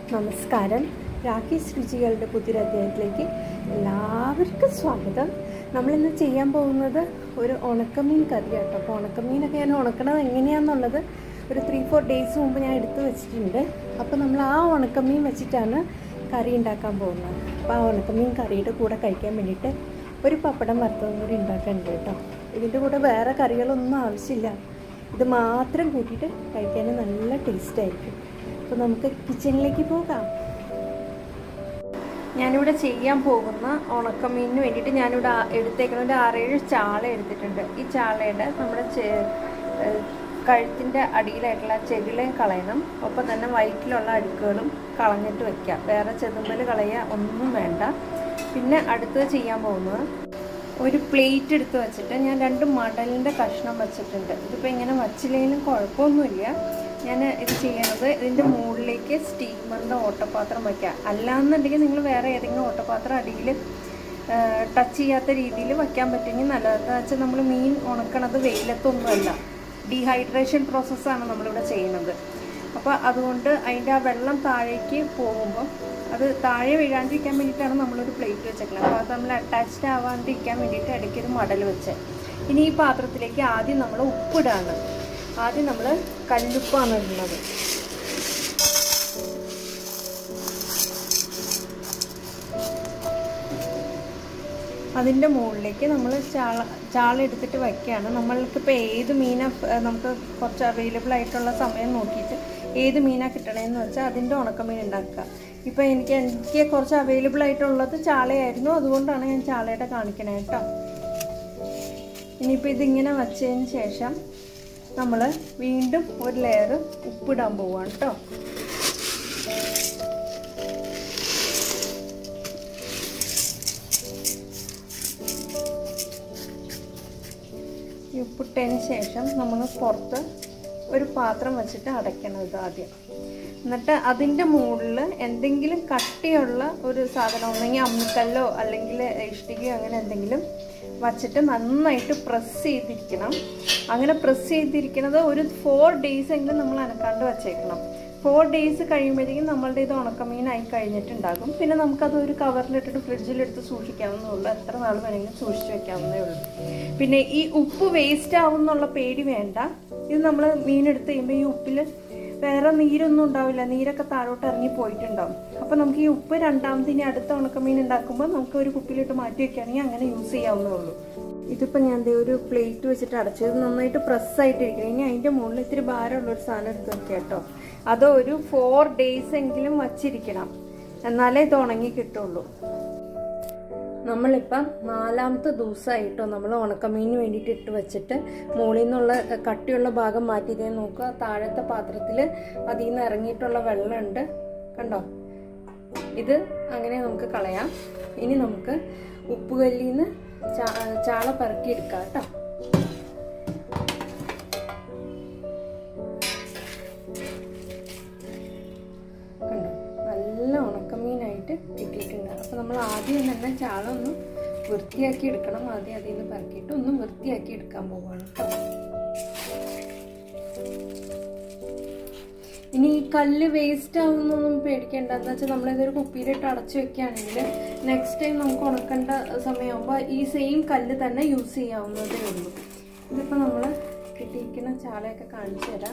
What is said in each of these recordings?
നമസ്കാരം രാഖീസ് രുചികളുടെ പുതിയൊരു അധ്യായത്തിലേക്ക് എല്ലാവർക്കും സ്വാഗതം നമ്മളിന്ന് ചെയ്യാൻ പോകുന്നത് ഒരു ഉണക്കമീൻ കറിയാട്ടോ അപ്പോൾ ഉണക്കമീനൊക്കെ ഞാൻ ഉണക്കണത് എങ്ങനെയാണെന്നുള്ളത് ഒരു ത്രീ ഫോർ ഡേയ്സ് മുമ്പ് ഞാൻ എടുത്തു വെച്ചിട്ടുണ്ട് അപ്പോൾ നമ്മൾ ആ ഉണക്കമീൻ വെച്ചിട്ടാണ് കറി ഉണ്ടാക്കാൻ പോകുന്നത് അപ്പോൾ ആ ഉണക്കമീൻ കറിയുടെ കൂടെ കഴിക്കാൻ വേണ്ടിയിട്ട് ഒരു പപ്പടം വറുത്തതും കൂടി ഉണ്ടാക്കാനുണ്ട് കേട്ടോ ഇതിൻ്റെ കൂടെ വേറെ കറികളൊന്നും ആവശ്യമില്ല ഇത് മാത്രം കൂട്ടിയിട്ട് കഴിക്കാൻ നല്ല ടേസ്റ്റ് ആയിരിക്കും അപ്പോൾ നമുക്ക് കിച്ചണിലേക്ക് പോകാം ഞാനിവിടെ ചെയ്യാൻ പോകുന്ന ഉണക്കമീനിന് വേണ്ടിയിട്ട് ഞാനിവിടെ ആ- എടുത്തേക്കുന്ന ഒരു ആറേഴ് ചാള എടുത്തിട്ടുണ്ട് ഈ ചാളയുടെ നമ്മുടെ ചെ- ഏഹ് കഴുത്തിൻ്റെ അടിയിലായിട്ടുള്ള ചെകിളയും കളയണം ഒപ്പം തന്നെ വയറ്റിലുള്ള അഴുക്കുകളും കളഞ്ഞിട്ട് വെക്കാം വേറെ ചെതുമ്പൽ കളയുക ഒന്നും വേണ്ട പിന്നെ അടുത്തത് ചെയ്യാൻ പോകുന്നത് ഒരു പ്ലേറ്റ് എടുത്ത് വെച്ചിട്ട് ഞാൻ രണ്ട് മടലിൻ്റെ കഷ്ണം വെച്ചിട്ടുണ്ട് ഇതിപ്പോൾ ഇങ്ങനെ വച്ചില്ലെങ്കിലും കുഴപ്പമൊന്നുമില്ല ഞാൻ ഇത് ചെയ്യണത് ഇതിൻ്റെ മുകളിലേക്ക് സ്റ്റീമറിൻ്റെ ഓട്ടപാത്രം വയ്ക്കുക അല്ലാന്നുണ്ടെങ്കിൽ നിങ്ങൾ വേറെ ഏതെങ്കിലും ഓട്ടപാത്രം അടിയിൽ ടച്ച് ചെയ്യാത്ത രീതിയിൽ വയ്ക്കാൻ പറ്റുമെങ്കിൽ നല്ലത് എന്താ വെച്ചാൽ നമ്മൾ മീൻ ഉണക്കണത് വെയിലത്തൊന്നുമല്ല ഡീഹൈഡ്രേഷൻ പ്രോസസ്സാണ് നമ്മളിവിടെ ചെയ്യുന്നത് അപ്പോൾ അതുകൊണ്ട് അതിൻ്റെ ആ വെള്ളം താഴേക്ക് പോകുമ്പോൾ അത് താഴെ വീഴാണ്ടിരിക്കാൻ വേണ്ടിയിട്ടാണ് നമ്മളൊരു പ്ലേറ്റ് വെച്ചേക്കുന്നത് അപ്പോൾ അത് നമ്മൾ അറ്റാച്ച്ഡ് ആവാണ്ടിരിക്കാൻ വേണ്ടിയിട്ട് ഇടയ്ക്ക് ഒരു മടൽ വെച്ച് ഇനി ഈ പാത്രത്തിലേക്ക് ആദ്യം നമ്മൾ ഉപ്പിടാണ് ആദ്യം നമ്മൾ കല്ലുപ്പാണ് ഇടുന്നത് അതിൻ്റെ മുകളിലേക്ക് നമ്മൾ ചാള ചാള എടുത്തിട്ട് വയ്ക്കുകയാണ് നമ്മൾക്കിപ്പോൾ ഏത് മീനാണ് നമുക്ക് കുറച്ച് അവൈലബിൾ ആയിട്ടുള്ള സമയം നോക്കിയിട്ട് ഏത് മീനാണ് കിട്ടണമെന്ന് വെച്ചാൽ അതിൻ്റെ ഉണക്കമീൻ ഉണ്ടാക്കുക ഇപ്പോൾ എനിക്ക് എനിക്ക് കുറച്ച് അവൈലബിൾ ആയിട്ടുള്ളത് ചാളയായിരുന്നു അതുകൊണ്ടാണ് ഞാൻ ചാളയുടെ കാണിക്കണേ കേട്ടോ ഇനിയിപ്പോൾ ഇതിങ്ങനെ വച്ചതിന് ശേഷം നമ്മൾ വീണ്ടും ഒരു ലെയർ ഉപ്പിടാൻ പോവുകയാണ് കേട്ടോ ഈ ഉപ്പിട്ടതിന് ശേഷം നമ്മൾ പുറത്ത് ഒരു പാത്രം വെച്ചിട്ട് അടയ്ക്കണം ഇത് ആദ്യം എന്നിട്ട് അതിൻ്റെ മുകളിൽ എന്തെങ്കിലും കട്ടിയുള്ള ഒരു സാധനം ഒന്നെങ്കിൽ അമ്മിക്കല്ലോ അല്ലെങ്കിൽ ഇഷ്ടികയോ അങ്ങനെ എന്തെങ്കിലും വച്ചിട്ട് നന്നായിട്ട് പ്രസ് ചെയ്തിരിക്കണം അങ്ങനെ പ്രസ് ചെയ്തിരിക്കുന്നത് ഒരു ഫോർ ഡേയ്സ് എങ്കിലും നമ്മൾ അനക്കാണ്ട് വച്ചേക്കണം ഫോർ ഡേയ്സ് കഴിയുമ്പോഴേക്കും നമ്മളുടെ ഇത് ഉണക്കമീനായി കഴിഞ്ഞിട്ടുണ്ടാകും പിന്നെ നമുക്കത് ഒരു കവറിലിട്ടിട്ട് ഫ്രിഡ്ജിലെടുത്ത് സൂക്ഷിക്കാവുന്നേ ഉള്ളൂ എത്ര നാൾ വേണമെങ്കിലും സൂക്ഷിച്ച് വെക്കാവുന്നേ ഉള്ളൂ പിന്നെ ഈ ഉപ്പ് വേസ്റ്റ് ആവുന്നുള്ള പേടി വേണ്ട ഇത് നമ്മൾ മീനെടുത്ത് കഴിയുമ്പോൾ ഈ ഉപ്പിൽ വേറെ നീരൊന്നും ഉണ്ടാവില്ല നീരൊക്കെ താഴോട്ട് ഇറങ്ങി പോയിട്ടുണ്ടാവും അപ്പോൾ നമുക്ക് ഈ ഉപ്പ് രണ്ടാമത് ഇനി അടുത്ത ഉണക്കമീൻ ഉണ്ടാക്കുമ്പോൾ നമുക്ക് ഒരു കുപ്പിയിലിട്ട് മാറ്റി വെക്കുകയാണെങ്കിൽ അങ്ങനെ യൂസ് ചെയ്യാവുന്നേ ഉള്ളൂ ഇതിപ്പോൾ ഞാൻ ദേ ഒരു പ്ലേറ്റ് വെച്ചിട്ട് അടച്ചത് നന്നായിട്ട് പ്രസ് ആയിട്ടിരിക്കണം ഇനി അതിൻ്റെ മുകളിൽ ഇത്തിരി ഭാരമുള്ള ഒരു സാധനം എടുത്ത് വെക്കുക കേട്ടോ അത് ഒരു ഫോർ ഡേയ്സ് എങ്കിലും വച്ചിരിക്കണം എന്നാലേ ഇത് ഉണങ്ങി കിട്ടുള്ളൂ നമ്മളിപ്പം നാലാമത്തെ ദിവസമായിട്ടോ നമ്മൾ ഉണക്കമീനിന് വേണ്ടിയിട്ട് ഇട്ട് വെച്ചിട്ട് മുകളിൽ നിന്നുള്ള കട്ടിയുള്ള ഭാഗം മാറ്റിയതേ നോക്കുക താഴത്തെ പാത്രത്തിൽ അതിൽ നിന്ന് ഇറങ്ങിയിട്ടുള്ള വെള്ളമുണ്ട് കണ്ടോ ഇത് അങ്ങനെ നമുക്ക് കളയാം ഇനി നമുക്ക് ഉപ്പുകല്ലിൽ നിന്ന് ചാള പറക്കിയെടുക്കാം കേട്ടോ കണ്ടോ നല്ല ഉണക്കമീനായിട്ട് കിട്ടിയിട്ടുണ്ട് അപ്പോൾ നമ്മൾ ആദ്യം തന്നെ ചാള ഒന്ന് വൃത്തിയാക്കി എടുക്കണം ആദ്യം അതിൽ നിന്ന് പറക്കിയിട്ട് ഒന്ന് വൃത്തിയാക്കി എടുക്കാൻ പോവുകയാണ് കേട്ടോ ഇനി ഈ കല്ല് വേസ്റ്റ് ആവുന്നൊന്നും പേടിക്കേണ്ട എന്താ വെച്ചാൽ നമ്മളിതൊരു കുപ്പിയിലിട്ട് അടച്ചു വെക്കുകയാണെങ്കിൽ നെക്സ്റ്റ് ടൈം നമുക്ക് ഉണക്കേണ്ട സമയമാകുമ്പോൾ ഈ സെയിം കല്ല് തന്നെ യൂസ് ചെയ്യാവുന്നതേ ഉള്ളൂ ഇതിപ്പോൾ നമ്മൾ കിട്ടിയിരിക്കുന്ന ചാളയൊക്കെ കാണിച്ചു തരാം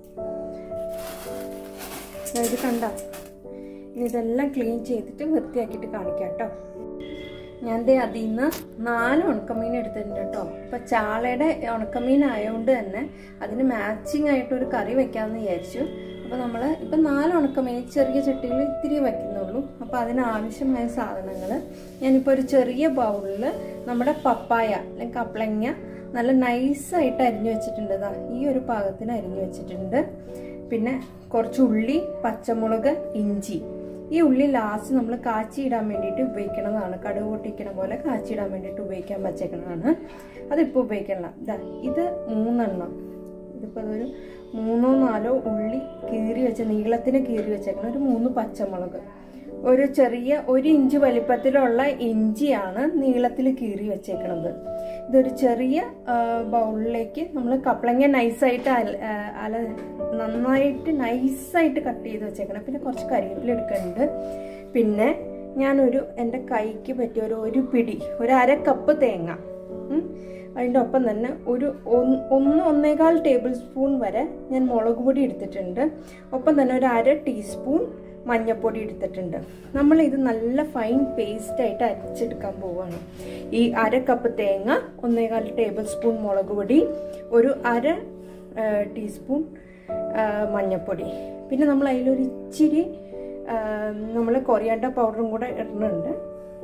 ഇത് കണ്ട ഇനി ഇതെല്ലാം ക്ലീൻ ചെയ്തിട്ട് വൃത്തിയാക്കിയിട്ട് കാണിക്കാം കേട്ടോ ഞാൻ ദേ അതിൽ നിന്ന് നാല് ഉണക്കമീൻ എടുത്തിട്ടുണ്ട് കേട്ടോ അപ്പം ചാളയുടെ ഉണക്കമീൻ ആയതുകൊണ്ട് തന്നെ അതിന് മാച്ചിങ് ആയിട്ട് ഒരു കറി വെക്കാമെന്ന് വിചാരിച്ചു അപ്പോൾ നമ്മൾ ഇപ്പം നാല് ഉണക്കമീൻ ചെറിയ ചട്ടിയിൽ ഇത്തിരി വയ്ക്കുന്നുള്ളൂ അപ്പോൾ അതിനാവശ്യമായ സാധനങ്ങൾ ഞാനിപ്പോൾ ഒരു ചെറിയ ബൗളിൽ നമ്മുടെ പപ്പായ അല്ലെങ്കിൽ കപ്ലങ്ങ നല്ല നൈസായിട്ട് അരിഞ്ഞു വെച്ചിട്ടുണ്ട് ഇതാ ഈ ഒരു പാകത്തിന് അരിഞ്ഞു വെച്ചിട്ടുണ്ട് പിന്നെ കുറച്ച് ഉള്ളി പച്ചമുളക് ഇഞ്ചി ഈ ഉള്ളി ലാസ്റ്റ് നമ്മൾ കാച്ചിയിടാൻ വേണ്ടിയിട്ട് ഉപയോഗിക്കുന്നതാണ് കടുക് പൊട്ടിക്കണ പോലെ കാച്ചിയിടാൻ വേണ്ടിയിട്ട് ഉപയോഗിക്കാൻ പച്ചക്കണതാണ് അതിപ്പോൾ ഉപയോഗിക്കണില്ല ഇതാ ഇത് മൂന്നെണ്ണം ഇതിപ്പോൾ അതൊരു മൂന്നോ നാലോ ഉള്ളി കീറി വെച്ച നീളത്തിന് കീറി വെച്ചേക്കണം ഒരു മൂന്ന് പച്ചമുളക് ഒരു ചെറിയ ഒരു ഇഞ്ച് വലിപ്പത്തിലുള്ള ഇഞ്ചിയാണ് നീളത്തിൽ കീറി വെച്ചേക്കണത് ഇതൊരു ചെറിയ ബൗളിലേക്ക് നമ്മൾ കപ്പളങ്ങ നൈസായിട്ട് അല ആ, അല നന്നായിട്ട് നൈസായിട്ട് കട്ട് ചെയ്ത് വെച്ചേക്കണം പിന്നെ കുറച്ച് കരിവേപ്പില എടുക്കുന്നുണ്ട് പിന്നെ ഞാനൊരു എൻ്റെ കൈക്ക് പറ്റിയ ഒരു ഒരു പിടി ഒരു അര കപ്പ് തേങ്ങ ഉം. അതിൻ്റെ ഒപ്പം തന്നെ ഒരു ഒന്ന് ഒന്ന് ഒന്നേകാൽ ടേബിൾ സ്പൂൺ വരെ ഞാൻ മുളക് പൊടി എടുത്തിട്ടുണ്ട് ഒപ്പം തന്നെ ഒരു അര ടീസ്പൂൺ മഞ്ഞൾപ്പൊടി എടുത്തിട്ടുണ്ട് നമ്മൾ ഇത് നല്ല ഫൈൻ പേസ്റ്റ് ആയിട്ട് അരച്ചെടുക്കാൻ പോവുകയാണ് ഈ അര കപ്പ് തേങ്ങ ഒന്നേകാൽ ടേബിൾ സ്പൂൺ മുളക് പൊടി ഒരു അര ആ, ടീസ്പൂൺ ആ, മഞ്ഞൾപ്പൊടി പിന്നെ നമ്മൾ അതിലൊരു ഇച്ചിരി നമ്മൾ കൊറിയാണ്ട പൗഡറും കൂടെ ഇടുന്നുണ്ട്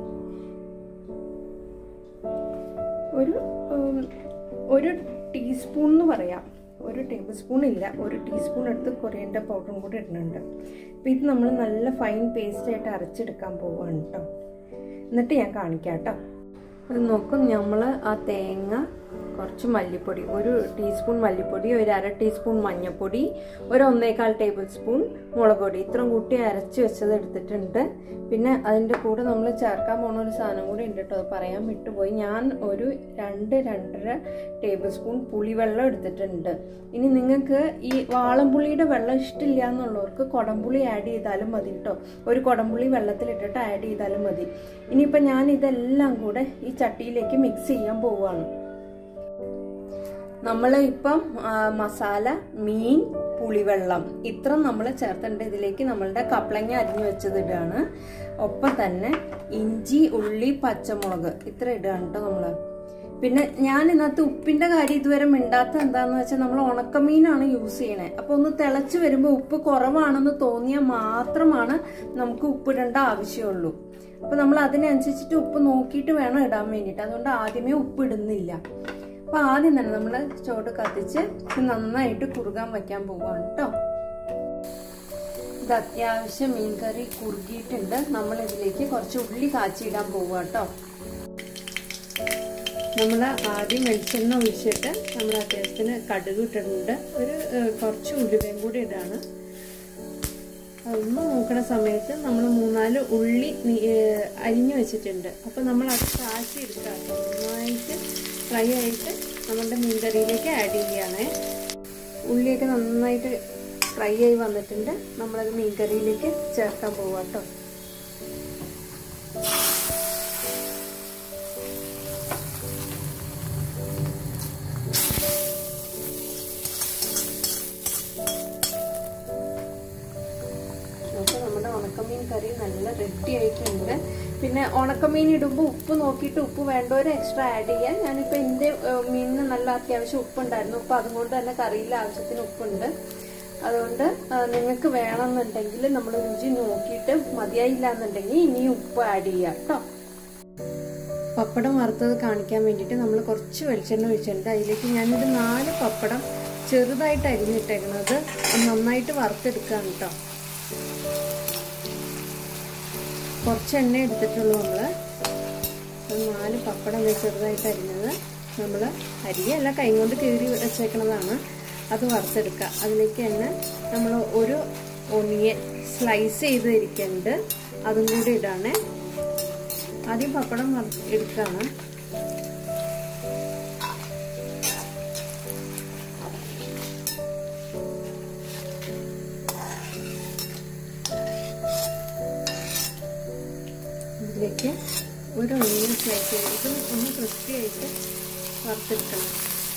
ഒരു ഉം, ഒരു ടീസ്പൂൺ എന്ന് പറയാം ഒരു ടേബിൾ സ്പൂൺ ഇല്ല ഒരു ടീസ്പൂൺ എടുത്ത് കൊറിയൻ്റെ പൗഡറും കൂടി ഇടുന്നുണ്ട് അപ്പം ഇത് നമ്മൾ നല്ല ഫൈൻ പേസ്റ്റ് ആയിട്ട് അരച്ചെടുക്കാൻ പോവുകയാണ് കേട്ടോ എന്നിട്ട് ഞാൻ കാണിക്കാം കേട്ടോ അത് നോക്കും നമ്മൾ ആ തേങ്ങ കുറച്ച് മല്ലിപ്പൊടി ഒരു ടീസ്പൂൺ മല്ലിപ്പൊടി ഒരു അര ടീസ്പൂൺ മഞ്ഞൾപ്പൊടി ഒരു ഒന്നേകാൽ ടേബിൾ സ്പൂൺ മുളക് പൊടി ഇത്രയും കൂട്ടി അരച്ച് വെച്ചത് എടുത്തിട്ടുണ്ട് പിന്നെ അതിൻ്റെ കൂടെ നമ്മൾ ചേർക്കാൻ പോകുന്ന ഒരു സാധനം കൂടി ഉണ്ട് കേട്ടോ അത് പറയാൻ വിട്ടുപോയി ഞാൻ ഒരു രണ്ട് രണ്ടര ടേബിൾ സ്പൂൺ പുളിവെള്ളം എടുത്തിട്ടുണ്ട് ഇനി നിങ്ങൾക്ക് ഈ വാളംപുളിയുടെ വെള്ളം ഇഷ്ടമില്ല എന്നുള്ളവർക്ക് കുടംപുളി ആഡ് ചെയ്താലും മതി കേട്ടോ ഒരു കുടംപുളി വെള്ളത്തിലിട്ടിട്ട് ആഡ് ചെയ്താലും മതി ഇനിയിപ്പോൾ ഞാൻ ഇതെല്ലാം കൂടെ ഈ ചട്ടിയിലേക്ക് മിക്സ് ചെയ്യാൻ പോവുകയാണ് നമ്മൾ ഇപ്പം ആ, മസാല മീൻ പുളിവെള്ളം ഇത്ര നമ്മൾ ചേർത്തിട്ടുണ്ട് ഇതിലേക്ക് നമ്മളുടെ കപ്ലങ്ങ അരിഞ്ഞു വെച്ചത് ഇടുകയാണ് ഒപ്പം തന്നെ ഇഞ്ചി ഉള്ളി പച്ചമുളക് ഇത്ര ഇടുകയാണ് കേട്ടോ നമ്മള് പിന്നെ ഞാൻ ഇന്നത്തെ ഉപ്പിന്റെ കാര്യം ഇതുവരെ മിണ്ടാത്ത എന്താന്ന് വെച്ചാൽ നമ്മൾ ഉണക്കമീനാണ് യൂസ് ചെയ്യണേ അപ്പൊ ഒന്ന് തിളച്ച് വരുമ്പോൾ ഉപ്പ് കുറവാണെന്ന് തോന്നിയാൽ മാത്രമാണ് നമുക്ക് ഉപ്പിടേണ്ട ആവശ്യമുള്ളൂ അപ്പൊ നമ്മൾ അതിനനുസരിച്ചിട്ട് ഉപ്പ് നോക്കിയിട്ട് വേണം ഇടാൻ വേണ്ടിയിട്ട് അതുകൊണ്ട് ആദ്യമേ ഉപ്പ് ഇടുന്നില്ല അപ്പൊ ആദ്യം തന്നെ നമ്മൾ ചോട് കത്തിച്ച് ഇത് നന്നായിട്ട് കുറുകാൻ വെക്കാൻ പോവുകയാണ് കേട്ടോ ഇത് അത്യാവശ്യം മീൻകറി കുറുകിയിട്ടുണ്ട് നമ്മൾ ഇതിലേക്ക് കുറച്ച് ഉള്ളി കാച്ചിയിടാൻ പോവുക കേട്ടോ നമ്മൾ ആദ്യം വെളിച്ചെണ്ണ ഒഴിച്ചിട്ട് നമ്മൾ അത്യാവശ്യത്തിന് കടുക് ഇട്ടിട്ടുണ്ട് ഒരു ഏഹ്, കുറച്ച് ഉലുവയും കൂടി ഇടാണ് അതൊന്ന് നോക്കണ സമയത്ത് നമ്മൾ മൂന്നാല് ഉള്ളി നി- ഏഹ്, അരിഞ്ഞു വെച്ചിട്ടുണ്ട് അപ്പം നമ്മൾ അത് കാച്ചി എടുക്കുക നന്നായിട്ട് ഫ്രൈ ആയിട്ട് നമ്മളുടെ മീൻകറിയിലേക്ക് ആഡ് ചെയ്യുകയാണേ ഉള്ളിയൊക്കെ നന്നായിട്ട് ഫ്രൈ ആയി വന്നിട്ടുണ്ട് നമ്മളത് മീൻകറിയിലേക്ക് ചേർക്കാൻ പോവാം കേട്ടോ അപ്പോൾ നമ്മുടെ ഉണക്കമീൻ കറി നല്ല റെഡി ആയിട്ടുണ്ട് പിന്നെ ഉണക്കമീൻ ഇടുമ്പോൾ ഉപ്പ് നോക്കിയിട്ട് ഉപ്പ് വേണ്ടവർ എക്സ്ട്രാ ആഡ് ചെയ്യാൻ ഞാനിപ്പോൾ എൻ്റെ ഏഹ്, മീനിന് നല്ല അത്യാവശ്യം ഉപ്പുണ്ടായിരുന്നു അപ്പോൾ അതുകൊണ്ട് തന്നെ കറിയിൽ ആവശ്യത്തിന് ഉപ്പുണ്ട് അതുകൊണ്ട് നിങ്ങൾക്ക് വേണമെന്നുണ്ടെങ്കിൽ നമ്മൾ രുചി നോക്കിയിട്ട് മതിയായില്ല എന്നുണ്ടെങ്കിൽ ഇനി ഉപ്പ് ആഡ് ചെയ്യാം കേട്ടോ പപ്പടം വറുത്തത് കാണിക്കാൻ വേണ്ടിയിട്ട് നമ്മൾ കുറച്ച് വെളിച്ചെണ്ണ ഒഴിച്ചിട്ടുണ്ട് അതിലേക്ക് ഞാനൊരു നാല് പപ്പടം ചെറുതായിട്ട് അരിഞ്ഞിട്ടേക്കുന്നത് നന്നായിട്ട് വറുത്തെടുക്കുകയാണ് കേട്ടോ കുറച്ച് എണ്ണ എടുത്തിട്ടുള്ളൂ നമ്മൾ നാല് പപ്പടം ദേ ചെറുതായിട്ട് അരിഞ്ഞത് നമ്മൾ അരിയല്ല കൈ കൊണ്ട് കീറി വെച്ചേക്കുന്നതാണ് അത് വറുത്തെടുക്കുക അതിലേക്ക് തന്നെ നമ്മൾ ഒരു ഒണിയൻ സ്ലൈസ് ചെയ്ത് ഇരിക്കുന്നുണ്ട് അതും കൂടി ഇടാണ് ആദ്യം പപ്പടം വറ- എടുക്കുകയാണ് ഇതിലേക്ക് ഒരു ഒണിയൻ സ്ലൈസ് ചെയ്ത് ഒന്ന് ക്രിസ്പി ആയിട്ട് വറുത്തെടുക്കണം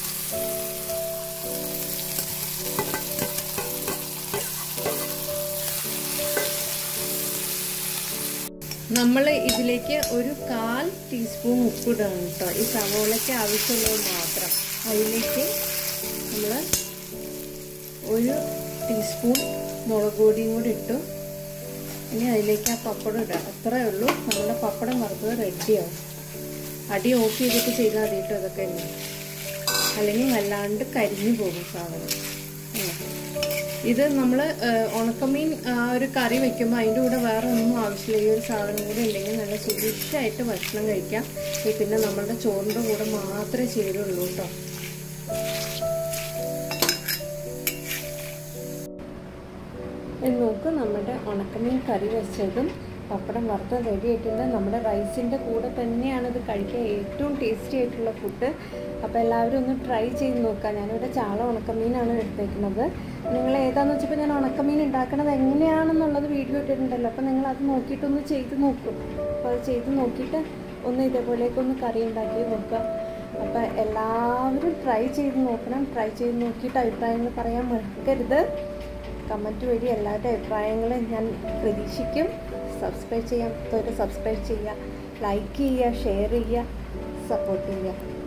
നമ്മൾ ഇതിലേക്ക് ഒരു കാൽ ടീസ്പൂൺ ഉപ്പിടണം കേട്ടോ ഈ സവോളയ്ക്ക് ആവശ്യമുള്ളത് മാത്രം അതിലേക്ക് നമ്മൾ ഒരു ടീസ്പൂൺ മുളക് പൊടിയും കൂടി ഇട്ടു ഇനി അതിലേക്ക് ആ പപ്പടം ഇടാം അത്രേ ഉള്ളൂ നമ്മുടെ പപ്പടം വറുത്തത് റെഡിയാവും അടി ഓഫ് ചെയ്തിട്ട് ചെയ്താൽ മതി കേട്ടോ ഇതൊക്കെ ഇനി. അല്ലെങ്കിൽ വല്ലാണ്ട് കരിഞ്ഞു പോകും സാധനം ഉം. ഇത് നമ്മൾ ഉണക്കമീൻ ആ ഒരു കറി വെക്കുമ്പോൾ അതിൻ്റെ കൂടെ വേറെ ഒന്നും ആവശ്യമില്ല ഈ ഒരു സാധനം കൂടി ഉണ്ടെങ്കിൽ നല്ല സുഭിക്ഷമായിട്ട് ഭക്ഷണം കഴിക്കാം ഈ പിന്നെ നമ്മളുടെ ചോറിൻ്റെ കൂടെ മാത്രമേ ചേരുള്ളൂ കേട്ടോ ഇത് നോക്ക് നമ്മുടെ ഉണക്കമീൻ കറി വെച്ചതും പപ്പടം വറുത്തത് റെഡി ആയിട്ടുണ്ട് നമ്മുടെ റൈസിൻ്റെ കൂടെ തന്നെയാണ് ഇത് കഴിക്കാൻ ഏറ്റവും ടേസ്റ്റി ആയിട്ടുള്ള ഫുഡ് അപ്പോൾ എല്ലാവരും ഒന്ന് ട്രൈ ചെയ്ത് നോക്കുക ഞാനിവിടെ ചാള ഉണക്കമീനാണ് എടുത്തേക്കുന്നത് നിങ്ങൾ ഏതാണെന്ന് വെച്ചപ്പോൾ ഞാൻ ഉണക്കമീൻ ഉണ്ടാക്കണത് എങ്ങനെയാണെന്നുള്ളത് വീഡിയോ ഇട്ടിട്ടുണ്ടല്ലോ അപ്പോൾ നിങ്ങൾ അത് നോക്കിയിട്ടൊന്ന് ചെയ്ത് നോക്കും അപ്പോൾ അത് ചെയ്ത് നോക്കിയിട്ട് ഒന്ന് ഇതേപോലെയൊക്കെ കറി ഉണ്ടാക്കി നോക്കുക അപ്പോൾ എല്ലാവരും ട്രൈ ചെയ്ത് നോക്കണം ട്രൈ ചെയ്ത് നോക്കിയിട്ട് അഭിപ്രായങ്ങൾ പറയാൻ മറക്കരുത് കമൻറ്റ് വഴി എല്ലാവരുടെ അഭിപ്രായങ്ങളും ഞാൻ പ്രതീക്ഷിക്കും സബ്സ്ക്രൈബ് ചെയ്യാൻ സബ്സ്ക്രൈബ് ചെയ്യുക ലൈക്ക് ചെയ്യുക ഷെയർ ചെയ്യുക സപ്പോർട്ട് ചെയ്യുക